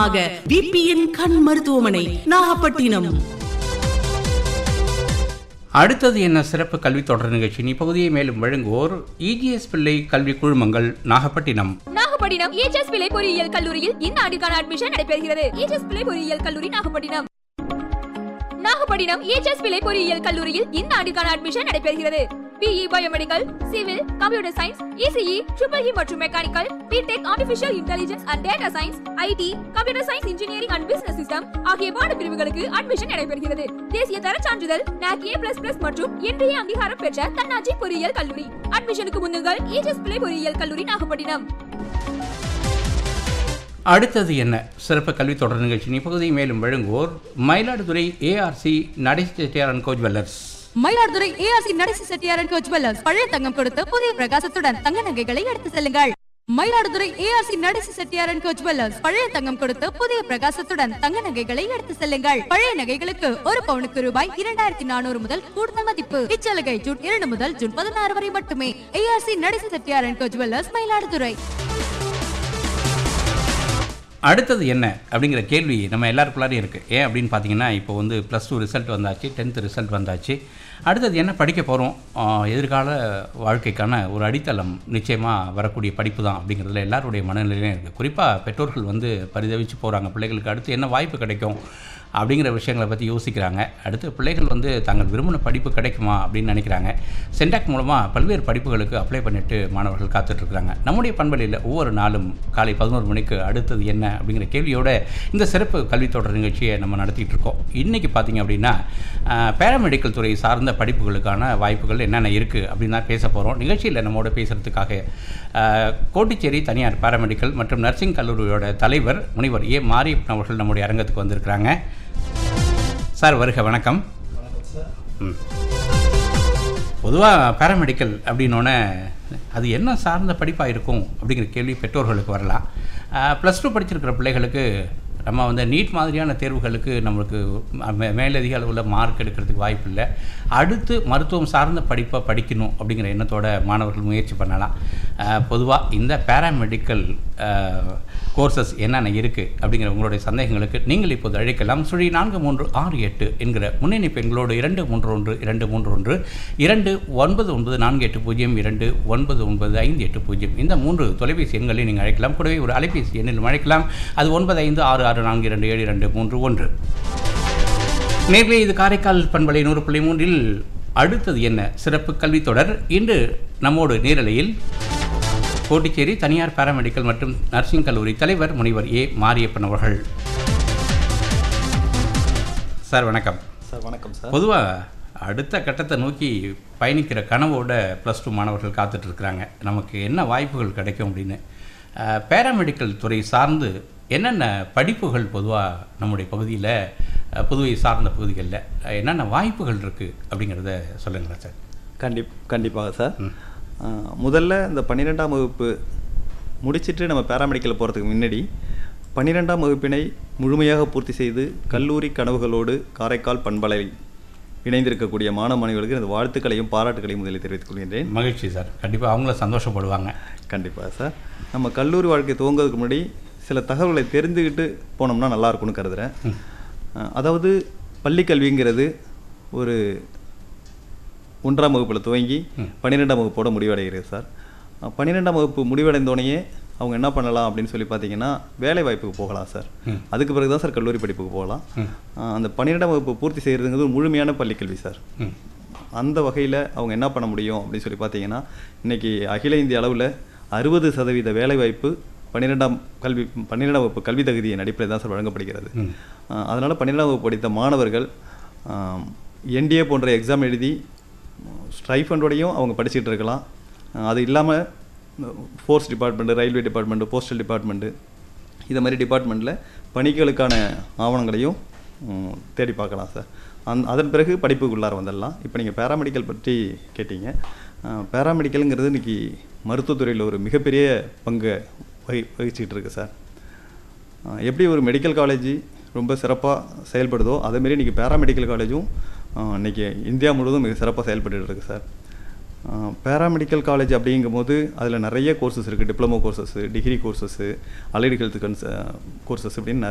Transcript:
நிறுவனமாக விபிஎன் கண் மருத்துவமனை நாகப்பட்டினம் அடுத்தது என்ன சிறப்பு கல்வி தொடர் நிகழ்ச்சி இப்பகுதியை மேலும் வழங்குவோர் இஜிஎஸ் பிள்ளை கல்வி குழுமங்கள் நாகப்பட்டினம் நாகப்பட்டினம் ஏஜஸ் பிள்ளை பொறியியல் கல்லூரியில் இந்த ஆண்டுக்கான அட்மிஷன் நடைபெறுகிறது ஏஜஸ் பிள்ளை பொறியியல் கல்லூரி நாகப்பட்டினம் நாகப்பட்டினம் ஏஜஸ் பிள்ளை பொறியியல் கல்லூரியில் இந்த ஆண்டுக்கான அட்மிஷன் நடைபெறுகிறது B E biomedical civil computer science ECE triple E மற்றும் mechanical B Tech artificial intelligence and data science IT computer science engineering and business system ஆகிய பாட பிரிவுகளுக்கு அட்மிஷன் நடைபெறுகிறது தேசிய தர சான்றிதழ் NAC A++ மற்றும் இன்றைய அங்கீகாரம் பெற்ற தன்னாட்சி பொறியியல் கல்லூரி அட்மிஷனுக்கு முன்னுங்கள் ஏஜஸ் பிள்ளை பொறியியல் கல்லூரி நாகப்பட்டினம் அடுத்தது என்ன சிறப்பு கல்வி தொடர் நிகழ்ச்சி இப்பகுதியை மேலும் வழங்குவோர் Mayiladuthurai ARC Natesh Chettiar and co jewellers Mayiladuthurai ARC Natesi செட்டியாரன் கோ ஜுவல்லர்ஸ் பழைய தங்கம் கொடுத்து புதிய பிரகாசத்துடன் தங்க நகைகளை எடுத்து செல்லுங்கள் மயிலாடுதுறை ஏஆர்சி நடேசி செட்டியாரன் கோ ஜுவல்லர்ஸ் பழைய தங்கம் கொடுத்து புதிய பிரகாசத்துடன் தங்க நகைகளை எடுத்து செல்லுங்கள் பழைய நகைகளுக்கு ஒரு பவுனுக்கு ரூபாய் இரண்டாயிரத்தி நானூறு முதல் கூடுதல் மதிப்பு இச்சலுகை ஜூன் இரண்டு முதல் ஜூன் பதினாறு வரை மட்டுமே ஏஆர்சி நடேசி செட்டியாரன் கோ ஜுவல்லர்ஸ் மயிலாடுதுறை அடுத்தது என்ன அப்படிங்கிற கேள்வி நம்ம எல்லாருக்குள்ளாரையும் இருக்குது ஏன் அப்படின்னு பார்த்தீங்கன்னா இப்போ வந்து ப்ளஸ் டூ ரிசல்ட் வந்தாச்சு டென்த்து ரிசல்ட் வந்தாச்சு அடுத்தது என்ன படிக்க போகிறோம் எதிர்கால வாழ்க்கைக்கான ஒரு அடித்தளம் நிச்சயமாக வரக்கூடிய படிப்பு தான் அப்படிங்கிறதுல எல்லாருடைய மனநிலையிலும் இருக்குது குறிப்பாக பெற்றோர்கள் வந்து பரிதவிச்சு போகிறாங்க பிள்ளைகளுக்கு அடுத்து என்ன வாய்ப்பு கிடைக்கும் அப்படிங்கிற விஷயங்களை பற்றி யோசிக்கிறாங்க அடுத்து பிள்ளைகள் வந்து தாங்கள் விரும்பின படிப்பு கிடைக்குமா அப்படின்னு நினைக்கிறாங்க சென்டாக் மூலமாக பல்வேறு படிப்புகளுக்கு அப்ளை பண்ணிட்டு மாணவர்கள் காத்துட்ருக்குறாங்க நம்முடைய பண்பலையில் ஒவ்வொரு நாளும் காலை பதினோரு மணிக்கு அடுத்தது என்ன அப்படிங்கிற கேள்வியோட இந்த சிறப்பு கல்வி தொடர் நிகழ்ச்சியை நம்ம நடத்திட்டு இருக்கோம் இன்றைக்கி பார்த்தீங்க அப்படின்னா பேராமெடிக்கல் துறை சார்ந்த படிப்புகளுக்கான வாய்ப்புகள் என்னென்ன இருக்குது அப்படின்னு தான் பேச போகிறோம் நிகழ்ச்சியில் நம்மோட பேசுகிறதுக்காக ஆஹ், கோட்டிச்சேரி தனியார் பேராமெடிக்கல் மற்றும் நர்சிங் கல்லூரியோட தலைவர் முனைவர் ஏ மாரியப்பன் அவர்கள் நம்முடைய அரங்கத்துக்கு வந்திருக்கிறாங்க சார் வருக வணக்கம் ம் பொதுவாக பேராமெடிக்கல் அப்படின்னோடனே அது என்ன சார்ந்த படிப்பாக இருக்கும் அப்படிங்கிற கேள்வி பெற்றோர்களுக்கு வரலாம் ப்ளஸ் டூ படிச்சிருக்கிற பிள்ளைகளுக்கு நம்ம வந்து நீட் மாதிரியான தேர்வுகளுக்கு நம்மளுக்கு மே- மேலதிக அளவில் மார்க் எடுக்கிறதுக்கு வாய்ப்பு இல்லை அடுத்து மருத்துவம் சார்ந்த படிப்பை படிக்கணும் அப்படிங்கிற எண்ணத்தோட மாணவர்கள் முயற்சி பண்ணலாம் பொதுவாக இந்த பேராமெடிக்கல் கோர்சஸ் என்னென்ன இருக்குது அப்படிங்கிற உங்களுடைய சந்தேகங்களுக்கு நீங்கள் இப்போது அழைக்கலாம் சுழி நான்கு மூன்று ஆறு எட்டு என்கிற முன்னணி பெண்களோடு இரண்டு மூன்று ஒன்று இரண்டு மூன்று ஒன்று இரண்டு ஒன்பது ஒன்பது நான்கு எட்டு பூஜ்ஜியம் இரண்டு ஒன்பது ஒன்பது ஐந்து எட்டு பூஜ்ஜியம் இந்த மூன்று தொலைபேசி எண்களை நீங்கள் அழைக்கலாம் கூடவே ஒரு அலைபேசி எண்ணில் அழைக்கலாம் அது ஒன்பது ஐந்து ஆறு ஆறு நான்கு இரண்டு ஏழு இரண்டு மூன்று ஒன்று நேர்களே இது காரைக்கால் பண்பலை நூறு புள்ளி மூன்றில் அடுத்தது என்ன சிறப்பு கல்வி தொடர் இன்று நம்மோடு நேரலையில் கோட்டிச்சேரி தனியார் பாராமெடிக்கல் மற்றும் நர்சிங் கல்லூரி தலைவர் முனைவர் ஏ மாரியப்பன் அவர்கள் சார் வணக்கம் சார் வணக்கம் சார் பொதுவாக அடுத்த கட்டத்தை நோக்கி பயணிக்கிற கனவோட ப்ளஸ் டூ மாணவர்கள் காத்துட்டு இருக்கிறாங்க நமக்கு என்ன வாய்ப்புகள் கிடைக்கும் அப்படின்னு பேராமெடிக்கல் துறை சார்ந்து என்னென்ன படிப்புகள் பொதுவாக நம்முடைய பகுதியில் புதுவை சார்ந்த பகுதிகளில் என்னென்ன வாய்ப்புகள் இருக்குது அப்படிங்கிறத சொல்லுங்களேன் சார் கண்டிப் கண்டிப்பாக சார் ஆ, முதல்ல இந்த பன்னிரெண்டாம் வகுப்பு முடிச்சிட்டு நம்ம பேராமெடிக்கல் போகிறதுக்கு முன்னாடி பன்னிரெண்டாம் வகுப்பினை முழுமையாக பூர்த்தி செய்து கல்லூரி கனவுகளோடு காரைக்கால் பண்பலை இணைந்திருக்கக்கூடிய மாணவ மாணவிகளுக்கு எனது வாழ்த்துக்களையும் பாராட்டுகளையும் முதலில் தெரிவித்துக் கொள்கின்றேன் மகிழ்ச்சி சார் கண்டிப்பாக அவங்களும் சந்தோஷப்படுவாங்க கண்டிப்பாக சார் நம்ம கல்லூரி வாழ்க்கை துவங்குறதுக்கு முன்னாடி சில தகவல்களை தெரிந்துக்கிட்டு போனோம்னா நல்லா இருக்கும்னு கருதுகிறேன் அஹ், அதாவது பள்ளி கல்விங்கிறது ஒரு ஒன்றாம் வகுப்பில் துவங்கி பன்னிரெண்டாம் வகுப்போட முடிவடைகிறது சார் அஹ், பன்னிரெண்டாம் வகுப்பு முடிவடைந்தோடனே அவங்க என்ன பண்ணலாம் அப்படின்னு சொல்லி பார்த்தீங்கன்னா வேலை வாய்ப்புக்கு போகலாம் சார் அதுக்கு பிறகு தான் சார் கல்லூரி படிப்புக்கு போகலாம் அஹ், அந்த பன்னிரெண்டாம் வகுப்பு பூர்த்தி செய்கிறதுங்கிறது ஒரு முழுமையான பள்ளிக்கல்வி சார் ம் அந்த வகையில் அவங்க என்ன பண்ண முடியும் அப்படின்னு சொல்லி பார்த்தீங்கன்னா இன்னைக்கு அகில இந்திய அளவில் அறுபது சதவீத வேலைவாய்ப்பு பன்னிரெண்டாம் கல்வி பன்னிரெண்டாம் வகுப்பு கல்வி தகுதியின் அடிப்படையில் தான் சார் வழங்கப்படுகிறது அஹ் அதனால பன்னிரெண்டாம் வகுப்பு படித்த மாணவர்கள் என்டிஏ போன்ற எக்ஸாம் எழுதி ஸ்ட்ரைஃபண்டோடையும் அவங்க படிச்சுட்டு இருக்கலாம் அஹ் அது இல்லாமல் force department railway department postal department இது மாதிரி டிபார்ட்மெண்ட்டில் பணிகளுக்கான ஆவணங்களையும் ம், தேடி பார்க்கலாம் சார் அந் அதன் பிறகு படிப்புக்குள்ளார வந்துடலாம் இப்போ நீங்கள் பேராமெடிக்கல் பற்றி கேட்டீங்க பேராமெடிக்கலுங்கிறது இன்றைக்கி மருத்துவத்துறையில் ஒரு மிகப்பெரிய பங்கை வகி வகிச்சிக்கிட்டு இருக்கு சார் அஹ் எப்படி ஒரு மெடிக்கல் காலேஜ் ரொம்ப சிறப்பாக செயல்படுதோ அதேமாரி இன்றைக்கி பேராமெடிக்கல் காலேஜும் இன்றைக்கி இந்தியா முழுவதும் மிக சிறப்பாக செயல்பட்டு இருக்கு சார் பேராமெடிக்கல் காலேஜ் அப்படிங்கும்போது அதில் நிறைய கோர்சஸ் இருக்குது diploma courses degree courses allied health கன்ஸ் கோர்சஸ் இப்படின்னு நிறைய